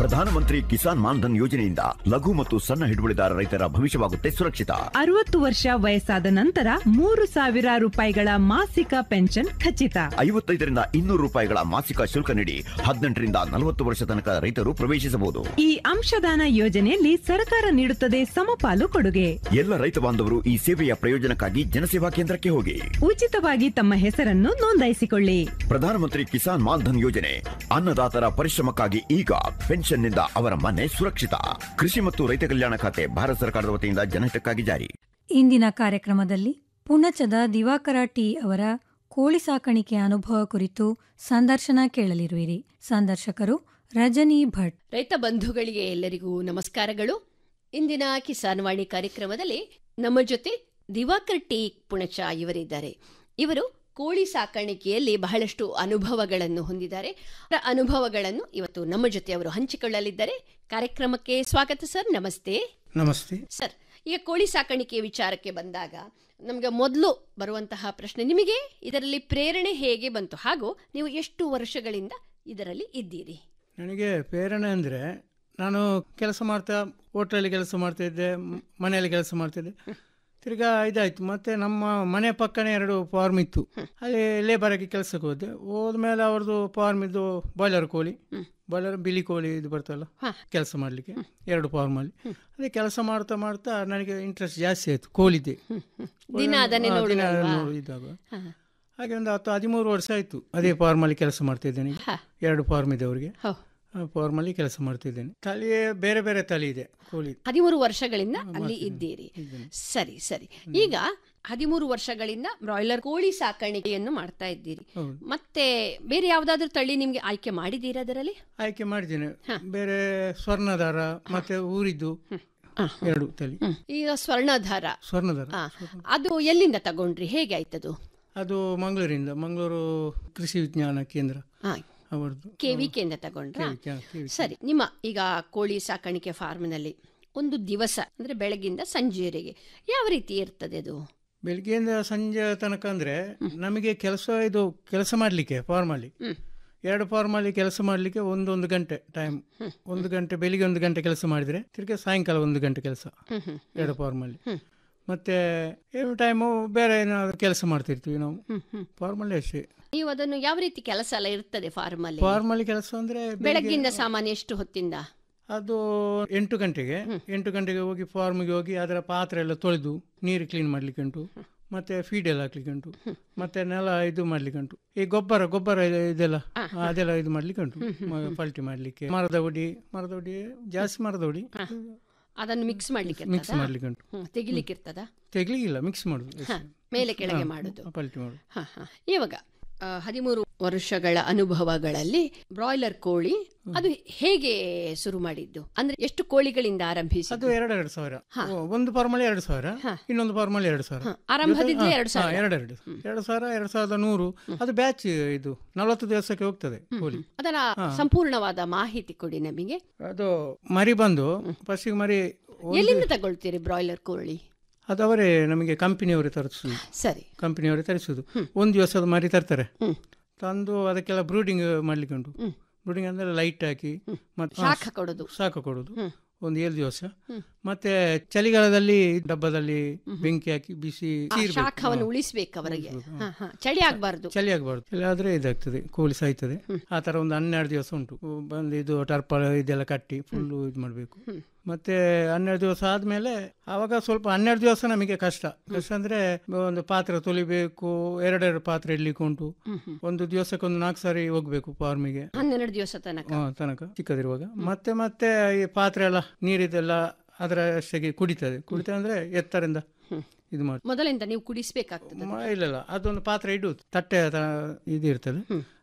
ಪ್ರಧಾನಮಂತ್ರಿ ಕಿಸಾನ್ ಮಾನ್ಧನ್ ಯೋಜನೆಯಿಂದ ಲಘು ಮತ್ತು ಸಣ್ಣ ಹಿಡುವಳಿದಾರ ರೈತರ ಭವಿಷ್ಯವಾಗುತ್ತೆ ಸುರಕ್ಷಿತ ಅರವತ್ತು ವರ್ಷ ವಯಸ್ಸಾದ ನಂತರ ಮೂರು ಸಾವಿರ ರೂಪಾಯಿಗಳ ಮಾಸಿಕ ಪೆನ್ಷನ್ ಖಚಿತ ಐವತ್ತೈದರಿಂದ ಇನ್ನೂರು ರೂಪಾಯಿಗಳ ಮಾಸಿಕ ಶುಲ್ಕ ನೀಡಿ ಹದಿನೆಂಟರಿಂದ ನಲವತ್ತು ವರ್ಷ ತನಕ ರೈತರು ಪ್ರವೇಶಿಸಬಹುದು ಈ ಅಂಶದಾನ ಯೋಜನೆಯಲ್ಲಿ ಸರ್ಕಾರ ನೀಡುತ್ತದೆ ಸಮಪಾಲು ಕೊಡುಗೆ ಎಲ್ಲ ರೈತ ಬಾಂಧವರು ಈ ಸೇವೆಯ ಪ್ರಯೋಜನಕ್ಕಾಗಿ ಜನಸೇವಾ ಕೇಂದ್ರಕ್ಕೆ ಹೋಗಿ ಉಚಿತವಾಗಿ ತಮ್ಮ ಹೆಸರನ್ನು ನೋಂದಾಯಿಸಿಕೊಳ್ಳಿ ಪ್ರಧಾನಮಂತ್ರಿ ಕಿಸಾನ್ ಮಾನ್ಧನ್ ಯೋಜನೆ ಅನ್ನದಾತರ ಪರಿಶ್ರಮಕ್ಕಾಗಿ ಈಗ ಪೆನ್ಷನ್ನಿಂದ ಅವರ ಮನೆ ಸುರಕ್ಷಿತ ಕೃಷಿ ಮತ್ತು ರೈತ ಕಲ್ಯಾಣ ಖಾತೆ ಭಾರತ ಸರ್ಕಾರದ ವತಿಯಿಂದ ಜನಹಿತಕ್ಕಾಗಿ ಜಾರಿ ಇಂದಿನ ಕಾರ್ಯಕ್ರಮದಲ್ಲಿ ಪುಣಚದ ದಿವಾಕರ ಟಿ ಅವರ ಕೋಳಿ ಸಾಕಾಣಿಕೆ ಅನುಭವ ಕುರಿತು ಸಂದರ್ಶನ ಕೇಳಲಿರುವಿರಿ ಸಂದರ್ಶಕರು ರಜನಿ ಭಟ್ ರೈತ ಬಂಧುಗಳಿಗೆ ಎಲ್ಲರಿಗೂ ನಮಸ್ಕಾರಗಳು ಇಂದಿನ ಕಿಸಾನ್ ವಾಣಿ ಕಾರ್ಯಕ್ರಮದಲ್ಲಿ ನಮ್ಮ ಜೊತೆ ದಿವಾಕರ್ ಟಿ ಪುಣಚ ಇವರಿದ್ದಾರೆ ಇವರು ಕೋಳಿ ಸಾಕಾಣಿಕೆಯಲ್ಲಿ ಬಹಳಷ್ಟು ಅನುಭವಗಳನ್ನು ಹೊಂದಿದ್ದಾರೆ ಅವರ ಅನುಭವಗಳನ್ನು ಇವತ್ತು ನಮ್ಮ ಜೊತೆ ಅವರು ಹಂಚಿಕೊಳ್ಳಲಿದ್ದಾರೆ ಕಾರ್ಯಕ್ರಮಕ್ಕೆ ಸ್ವಾಗತ ಸರ್ ನಮಸ್ತೆ ನಮಸ್ತೆ ಸರ್ ಈಗ ಕೋಳಿ ಸಾಕಾಣಿಕೆ ವಿಚಾರಕ್ಕೆ ಬಂದಾಗ ನಮಗೆ ಮೊದಲು ಬರುವಂತಹ ಪ್ರಶ್ನೆ ನಿಮಗೆ ಇದರಲ್ಲಿ ಪ್ರೇರಣೆ ಹೇಗೆ ಬಂತು ಹಾಗೂ ನೀವು ಎಷ್ಟು ವರ್ಷಗಳಿಂದ ಇದರಲ್ಲಿ ಇದ್ದೀರಿ ನನಗೆ ಪ್ರೇರಣೆ ಅಂದರೆ ನಾನು ಕೆಲಸ ಮಾಡ್ತಾ ಹೋಟ್ಲಲ್ಲಿ ಕೆಲಸ ಮಾಡ್ತಿದ್ದೆ ಮ್- ಮನೆಯಲ್ಲಿ ಕೆಲಸ ಮಾಡ್ತಿದ್ದೆ ತಿರ್ಗಾ ಇದಾಯ್ತು ಮತ್ತೆ ನಮ್ಮ ಮನೆ ಪಕ್ಕನೇ ಎರಡು ಫಾರ್ಮ್ ಇತ್ತು ಅಲ್ಲಿ ಲೇಬರ್ ಆಗಿ ಕೆಲಸಕ್ಕೆ ಹೋದೆ ಹೋದ್ಮೇಲೆ ಅವ್ರದ್ದು ಫಾರ್ಮ್ ಇದು ಬಾಯ್ಲರ್ ಕೋಳಿ ಬಾಯ್ಲರ್ ಬಿಳಿ ಕೋಳಿ ಇದು ಬರ್ತಲ್ಲ ಕೆಲಸ ಮಾಡಲಿಕ್ಕೆ ಎರಡು ಫಾರ್ಮಲ್ಲಿ ಅದೇ ಕೆಲಸ ಮಾಡ್ತಾ ಮಾಡ್ತಾ ನನಗೆ ಇಂಟ್ರೆಸ್ಟ್ ಜಾಸ್ತಿ ಆಯಿತು ಕೋಳಿದೆ ದಿನ ಅದನ್ನೇ ಹಾ, ದಿನ ನೋಡುದಲ್ವಾ? ನೋಡಿದಾಗ ಹಾಗೆ ಒಂದು ಹತ್ತು ಹದಿಮೂರು ವರ್ಷ ಆಯಿತು ಅದೇ ಫಾರ್ಮಲ್ಲಿ ಕೆಲಸ ಮಾಡ್ತಿದ್ದೇನೆ ಈಗ. ಎರಡು ಫಾರ್ಮ್ ಇದೆ ಅವರಿಗೆ ಹೋ. ಫಾರ್ಮಲ್ಲಿ ಕೆಲಸ ಮಾಡ್ತಿದ್ದೇನೆ ತಳಿ ಬೇರೆ ಬೇರೆ ತಳಿ ಇದೆ ಕೋಳಿ ಹದಿಮೂರು ವರ್ಷಗಳಿಂದ ಅಲ್ಲಿ ಇದ್ದೀರಿ ಸರಿ ಸರಿ ಈಗ ಹದಿಮೂರು ವರ್ಷಗಳಿಂದ ಬ್ರಾಯ್ಲರ್ ಕೋಳಿ ಸಾಕಾಣಿಕೆಯನ್ನು ಮಾಡ್ತಾ ಇದ್ದೀರಿ ಹೌದು. ಮತ್ತೆ ಬೇರೆ ಯಾವ್ದಾದ್ರು ತಳಿ ನಿಮ್ಗೆ ಆಯ್ಕೆ ಮಾಡಿದ್ದೀರಾ ಅದರಲ್ಲಿ ಆಯ್ಕೆ ಮಾಡಿದ್ದೇನೆ ಬೇರೆ ಸ್ವರ್ಣದಾರ ಮತ್ತೆ ಊರಿದ್ದು ಎರಡು ತಳಿ ಈಗ ಸ್ವರ್ಣಧಾರ ಸ್ವರ್ಣದಾರ ಆ, ಅದು ಎಲ್ಲಿಂದ ತಗೊಂಡ್ರಿ ಹೇಗೆ ಆಯ್ತದು ಅದು ಮಂಗಳೂರಿಂದ ಮಂಗಳೂರು ಕೃಷಿ ವಿಜ್ಞಾನ ಕೇಂದ್ರ ಹಾ ಅವರದ್ದು ಕೆವಿಕೆಯಿಂದ ತಗೊಂಡ್ರಾ KVK, KVK. ಸರಿ ನಿಮ್ಮ ಈಗ ಕೋಳಿ ಸಾಕಾಣಿಕೆ ಫಾರ್ಮ್ನಲ್ಲಿ ಒಂದು ದಿವಸ ಅಂದ್ರೆ ಬೆಳಗಿಂದ ಸಂಜೆವರೆಗೆ ಯಾವ ರೀತಿ ಇರ್ತದೆ ಅದು ಬೆಳಿಗ್ಗೆಯಿಂದ ಸಂಜೆ ತನಕ ಅಂದ್ರೆ ನಮಗೆ ಕೆಲಸ ಇದು ಕೆಲಸ ಮಾಡಲಿಕ್ಕೆ ಫಾರ್ಮಲ್ಲಿ ಎರಡು ಫಾರ್ಮಲ್ಲಿ ಕೆಲಸ ಮಾಡಲಿಕ್ಕೆ ಒಂದೊಂದು ಗಂಟೆ ಟೈಮ್ ಒಂದು ಗಂಟೆ ಬೆಳಿಗ್ಗೆ ಒಂದು ಗಂಟೆ ಕೆಲಸ ಮಾಡಿದ್ರೆ ತಿರ್ಗಿ ಸಾಯಂಕಾಲ ಒಂದು ಗಂಟೆ ಕೆಲಸ ಎರಡು ಫಾರ್ಮಲ್ಲಿ ಮತ್ತೆ ಏನು ಟೈಮು ಬೇರೆ ಏನಾದ್ರು ಕೆಲಸ ಮಾಡ್ತಿರ್ತೀವಿ ನಾವು ಫಾರ್ಮಲ್ಲಿ ಅಷ್ಟೇ ನೀವು ಅದನ್ನು ಯಾವ ರೀತಿ ಕೆಲಸ ಎಲ್ಲ ಇರ್ತದೆ ಫಾರ್ಮ್ ಅಲ್ಲಿ ಫಾರ್ಮಲ್ಲಿ ಕೆಲಸ ಅಂದ್ರೆ ಬೆಳಿಗ್ಗೆ- ಬೆಳಗ್ಗಿಂದ ಸಾಮಾನ್ಯ ಎಷ್ಟು ಹೊತ್ತಿಂದ ಅದು ಎಂಟು ಗಂಟೆಗೆ ಎಂಟು ಗಂಟೆಗೆ ಹೋಗಿ ಫಾರ್ಮ್ಗೆ ಹೋಗಿ ಅದರ ಪಾತ್ರೆ ಎಲ್ಲ ತೊಳೆದು ನೀರು ಕ್ಲೀನ್ ಮಾಡ್ಲಿಕ್ಕೆ ಉಂಟು ಮತ್ತೆ ಫೀಡ್ ಎಲ್ಲ ಹಾಕ್ಲಿಕ್ಕೆ ಉಂಟು ಮತ್ತೆ ನೆಲ ಇದು ಮಾಡ್ಲಿಕ್ಕೆ ಉಂಟು ಈ ಗೊಬ್ಬರ ಗೊಬ್ಬರ ಇದೆ- ಇದೆಲ್ಲ ಅದೆಲ್ಲ ಇದು ಮಾಡ್ಲಿಕ್ಕೆ ಉಂಟು ಮ- ಪಲ್ಟಿ ಮಾಡ್ಲಿಕ್ಕೆ ಮರದ ಹೊಡಿ ಮರದ ಹೊಡಿ ಜಾಸ್ತಿ ಮರದ ಹೊಡಿ ಅದನ್ನು ಮಿಕ್ಸ್ ಮಾಡ್ಲಿಕ್ಕೆ ಮಿಕ್ಸ್ ಇರ್ತದಾ? ಮಾಡ್ಲಿಕ್ಕೆ ಉಂಟು ಹ್ಮ್, ತೆಗಿಲಿಕ್ಕೆ ಇರ್ತದ ತೆಗ್ಲಿಕ್ಕಿಲ್ಲ ಮಿಕ್ಸ್ ಮಾಡುದು ಹ, ಮೇಲೆ ಕೆಳಗೆ ಮಾಡುದು ಪಲ್ಟಿ ಮಾಡುದು ಹ, ಹ. ಇವಾಗ ಆ, ಹದಿಮೂರು ವರ್ಷಗಳ ಅನುಭವಗಳಲ್ಲಿ ಬ್ರಾಯ್ಲರ್ ಕೋಳಿ ಅದು ಹೇಗೆ ಶುರು ಮಾಡಿದ್ದು ಅಂದ್ರೆ ಎಷ್ಟು ಕೋಳಿಗಳಿಂದ ಆರಂಭಿಸಿ ಅದು ಎರಡೆರಡು ಸಾವಿರ ಓ, ಒಂದು ಫಾರ್ಮಲ್ಲಿ ಎರಡು ಸಾವಿರ ಇನ್ನೊಂದು ಫಾರ್ಮಲ್ಲಿ ಎರಡು ಸಾವಿರ ಆರಂಭದಿಂದಲೇ ಹಾ, ಎರಡು ಹಾ, ಸಾವಿರ ಎರಡೆರಡು ಎರಡು ಸಾವಿರ ಎರಡು ಸಾವಿರದ ನೂರು ಅದು ಬ್ಯಾಚ್ ಇದು ನಲವತ್ತು ದಿವಸಕ್ಕೆ ಹೋಗ್ತದೆ ಕೋಳಿ ಅದರ ಸಂಪೂರ್ಣವಾದ ಮಾಹಿತಿ ಕೊಡಿ ನಮಗೆ ಅದು ಮರಿ ಬಂದು ಫಸ್ಟಿಗೆ ಮರಿ ಒಂದು- ಎಲ್ಲಿಂದ ತಗೊಳ್ತೀರಿ ಬ್ರಾಯ್ಲರ್ ಕೋಳಿ ಅದು ಅವರೇ ನಮಗೆ ಕಂಪನಿಯವರೇ ತರಿಸುದು ಸರಿ ಕಂಪನಿಯವರೇ ತರಿಸುದು ಒಂದು ದಿವಸ ಅದು ಮರಿ ತರ್ತಾರೆ ತಂದು ಅದಕ್ಕೆಲ್ಲ ಬ್ರೂಡಿಂಗ್ ಮಾಡ್ಲಿಕ್ಕೆ ಉಂಟು ಬ್ರೂಡಿಂಗ್ ಅಂದ್ರೆ ಲೈಟ್ ಹಾಕಿ ಮತ್ತೆ ಶಾಖ ಕೊಡೋದು ಶಾಖ ಕೊಡೋದು ಒಂದು ಏಳು ದಿವಸ ಮತ್ತೆ ಚಳಿಗಾಲದಲ್ಲಿ ಡಬ್ಬದಲ್ಲಿ ಬೆಂಕಿ ಹಾಕಿ ಬಿಸಿ ಆ ಸೀರ್ಬೇಕು. ಶಾಖವನ್ನು ಉಳಿಸ್ಬೇಕು ಅವರಿಗೆ ಹ, ಹ. ಚಳಿ ಆಗ್ಬಾರ್ದು ಚಳಿ ಆಗಬಾರ್ದು ಚಳಿ ಆದ್ರೆ ಇದಾಗ್ತದೆ ಕೋಳಿ ಸಾಯ್ತದೆ ಆ ತರ ಒಂದು ಹನ್ನೆರಡು ದಿವಸ ಉಂಟು ಬಂದು ಇದು ಟರ್ಪಲ್ ಇದೆಲ್ಲ ಕಟ್ಟಿ ಫುಲ್ಲು ಇದು ಮಾಡಬೇಕು ಮತ್ತೆ ಹನ್ನೆರಡು ದಿವಸ ಆದ್ಮೇಲೆ ಆವಾಗ ಸ್ವಲ್ಪ ಹನ್ನೆರಡು ದಿವಸ ನಮಗೆ ಕಷ್ಟ ಕಷ್ಟ ಅಂದ್ರೆ ಒಂದು ಪಾತ್ರೆ ತೊಳಿಬೇಕು ಎರಡೆರಡು ಪಾತ್ರೆ ಇಡ್ಲಿಕ್ಕೆ ಉಂಟು ಒಂದು ದಿವಸಕ್ಕೆ ಒಂದು ನಾಲ್ಕು ಸಾರಿ ಹೋಗ್ಬೇಕು ಫಾರ್ಮಿಗೆ ಹನ್ನೆರಡು ದಿವಸ ತನಕ ಹಾ, ತನಕ ಚಿಕ್ಕದಿರುವಾಗ ಮತ್ತೆ ಮತ್ತೆ ಈ ಪಾತ್ರೆ ಎಲ್ಲ ನೀರಿದೆಲ್ಲ ಅದರ ಅಷ್ಟೇ ಕುಡಿತದೆ ಕುಡಿತದೆ ಅಂದ್ರೆ ಎತ್ತರಿಂದ ಇದು ಮಾಡಿ ಮೊದಲಿಂದ ನೀವು ಕುಡಿಸ್ಬೇಕಾಗ್ತದೆ ಮ- ಇಲ್ಲ ಇಲ್ಲ ಅದೊಂದು ಪಾತ್ರೆ ಇಡುವುದು ತಟ್ಟೆ ತ- ಇದು ಇರ್ತದೆ